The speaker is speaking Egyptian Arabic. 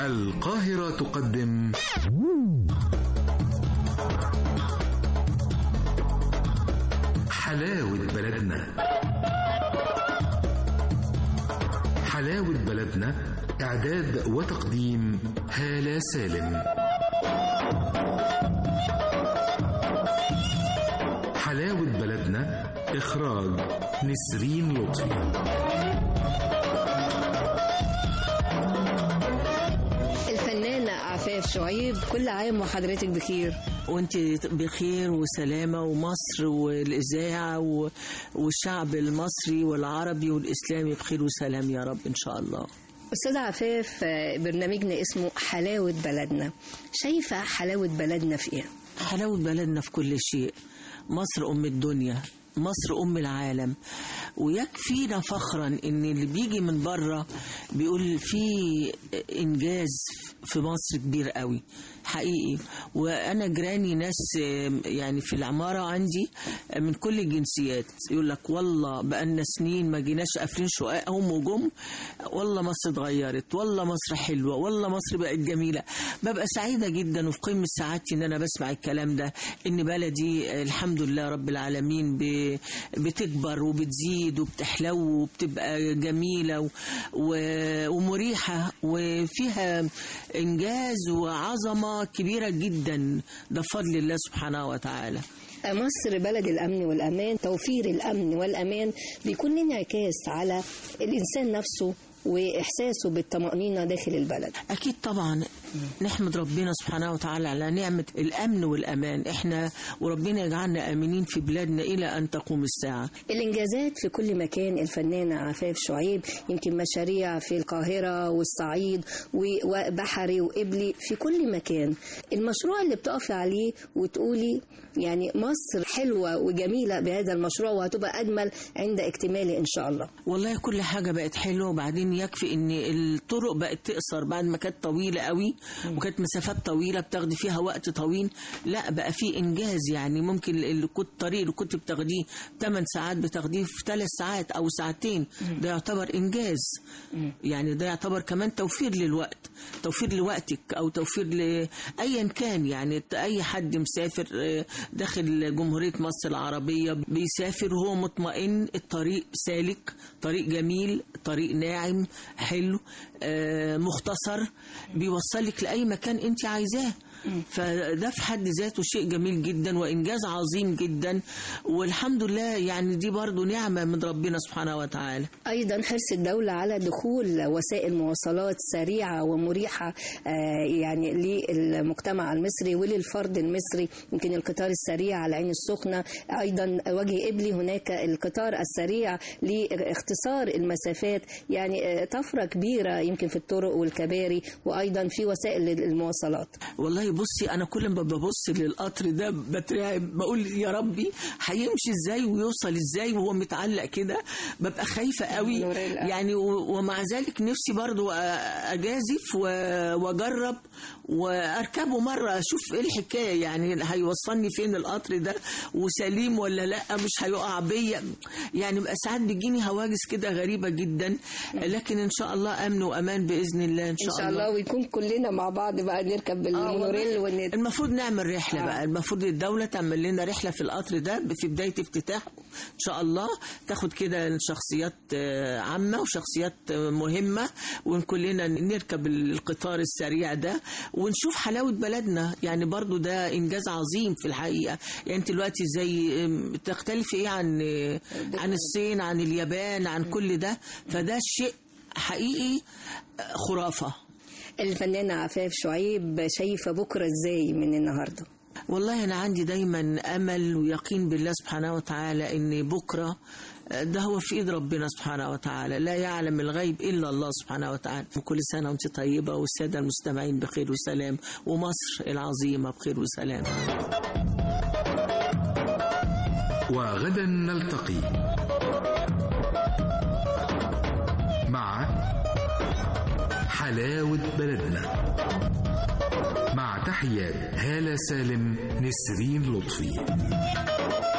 القاهرة تقدم حلاوة بلدنا حلاوة بلدنا إعداد وتقديم هالة سالم حلاوة بلدنا إخراج نسرين لطفي الفنانة عفاف شعيب كل عام وحضرتك بخير وانت بخير وسلامة ومصر والإذاعة و- والشعب المصري والعربي والإسلامي بخير وسلام يا رب إن شاء الله أستاذة عفاف آه، برنامجنا اسمه حلاوة بلدنا شايفة حلاوة بلدنا في إيه؟ حلاوة بلدنا في كل شيء مصر أم الدنيا مصر أم العالم ويكفينا فخرا إن اللي بيجي من بره بيقول في إنجاز في مصر كبير قوي حقيقي وأنا جيراني ناس آه، يعني في العمارة عندي آه، من كل الجنسيات يقول لك والله بقالنا سنين ما جيناش قافلين شققهم وجم والله مصر اتغيرت والله مصر حلوة والله مصر بقت جميلة ببقى سعيدة جدا وفي قمة سعادتي ان انا بسمع الكلام ده ان بلدي آه، الحمد لله رب العالمين ب- بتكبر وبتزيد وبتحلو وبتبقى جميلة و- و- ومريحة وفيها انجاز وعظمة كبيرة جدا ده بفضل الله سبحانه وتعالى آه، مصر بلد الأمن والأمان توفير الأمن والأمان بيكون له انعكاس على الإنسان نفسه وإحساسه بالطمأنينة داخل البلد أكيد طبعا نحمد ربنا سبحانه وتعالى على نعمة الأمن والأمان إحنا وربنا يجعلنا آمنين في بلادنا إلى أن تقوم الساعة الإنجازات في كل مكان الفنانة عفاف شعيب يمكن مشاريع في القاهرة والصعيد و- وبحري وقبلي في كل مكان المشروع اللي بتقفي عليه وتقولي يعني مصر حلوة وجميلة بهذا المشروع وهتبقى أجمل عند اكتماله إن شاء الله والله كل حاجة بقت حلوة وبعدين يكفي ان الطرق بقت تقصر بعد ما كانت طويلة قوي وكانت مسافات طويلة بتاخدي فيها وقت طويل لا بقى في انجاز يعني ممكن اللي كنت الطريق اللي كنت بتاخديه 8 ساعات بتاخديه في 3 ساعات او ساعتين ده يعتبر انجاز يعني ده يعتبر كمان توفير للوقت توفير لوقتك او توفير لايا كان يعني اي حد مسافر آه، داخل جمهورية مصر العربية بيسافر وهو مطمئن الطريق سالك طريق جميل طريق ناعم حلو آه، مختصر بيوصلك لأي مكان انت عايزاه فده في حد ذاته شيء جميل جدا وإنجاز عظيم جدا والحمد لله يعني دي برضو نعمة من ربنا سبحانه وتعالى أيضا حرص الدولة على دخول وسائل مواصلات سريعة ومريحة آه، يعني للمجتمع المصري وللفرد المصري يمكن القطار السريع على العين السخنة أيضا وجه إبلي هناك القطار السريع لاختصار المسافات يعني آه، طفرة كبيرة يمكن في الطرق والكباري وأيضا في وسائل المواصلات والله بصي انا كل ما ببص للقطر ده بترعب بقول يا ربي هيمشي ازاي ويوصل ازاي وهو متعلق كده ببقى خايفه قوي نور القلب. يعني و- ومع ذلك نفسي برضو أ- اجازف و- واجرب واركبه مره اشوف ايه الحكايه يعني هيوصلني فين القطر ده وسليم ولا لا مش هيقع بيا يعني بقى ساعات بيجيني هواجس كده غريبه جدا لكن ان شاء الله امن وامان باذن الله ان شاء, إن شاء الله ويكون كلنا مع بعض بقى نركب بالمونوريل ون... المفروض نعمل رحلة آه. بقى المفروض الدولة تعمل لنا رحلة في القطر ده في بداية افتتاح إن شاء الله تاخد كده شخصيات آه، عامة وشخصيات آه، مهمة وكلنا نركب القطار السريع ده ونشوف حلاوة بلدنا يعني برضو ده إنجاز عظيم في الحقيقة يعني أنت دلوقتي زي آم، تختلف إيه عن آه، عن الصين عن اليابان عن كل ده فده شيء حقيقي آه، خرافة الفنانة عفاف شعيب شايفة بكرة ازاي من النهاردة والله أنا عندي دايما أمل ويقين بالله سبحانه وتعالى إن بكرة ده هو في إيد ربنا سبحانه وتعالى لا يعلم الغيب إلا الله سبحانه وتعالى وكل سنة وأنت طيبة والسادة المستمعين بخير وسلام ومصر العظيمة بخير وسلام وغدا نلتقي مع حلاوة بلدنا مع تحيات هالة سالم نسرين لطفي